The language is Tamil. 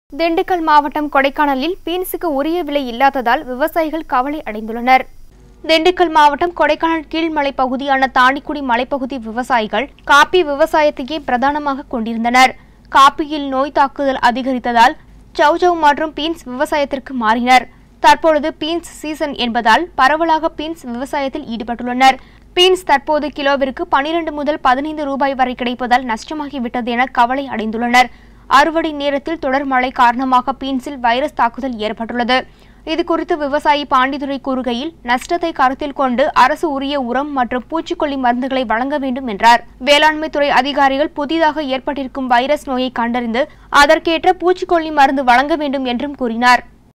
திண்டுக்கல் மாவட்டம் கொடைக்கானலில் பீன்ஸுக்கு உரிய விலை இல்லாததால் விவசாயிகள் கவலை அடைந்துள்ளனர் திண்டுக்கல் மாவட்டம் கொடைக்கானல் கீழ்மலை பகுதியான தாணிக்குடி மலைப்பகுதி விவசாயிகள் காப்பி விவசாயத்தையே பிரதானமாக கொண்டிருந்தனர் காப்பியில் நோய் தாக்குதல் அதிகரித்ததால் சௌசௌ மற்றும் பீன்ஸ் விவசாயத்திற்கு மாறினர் தற்பொழுது பீன்ஸ் சீசன் என்பதால் பரவலாக பீன்ஸ் விவசாயத்தில் ஈடுபட்டுள்ளனர் பீன்ஸ் தற்போது கிலோவிற்கு பனிரெண்டு முதல் பதினைந்து ரூபாய் வரை கிடைப்பதால் நஷ்டமாகிவிட்டது என கவலை அடைந்துள்ளனர் அறுவடை நேரத்தில் தொடர் மழை காரணமாக பீன்ஸில் வைரஸ் தாக்குதல் ஏற்பட்டுள்ளது இதுகுறித்து விவசாயி பாண்டித்துரை கூறுகையில் நஷ்டத்தை கருத்தில் கொண்டு அரசு உரிய உரம் மற்றும் பூச்சிக்கொல்லி மருந்துகளை வழங்க வேண்டும் என்றார் வேளாண்மை துறை அதிகாரிகள் புதிதாக ஏற்பட்டிருக்கும் வைரஸ் நோயை கண்டறிந்து அதற்கேற்ற பூச்சிக்கொல்லி மருந்து வழங்க வேண்டும் என்றும் கூறினார்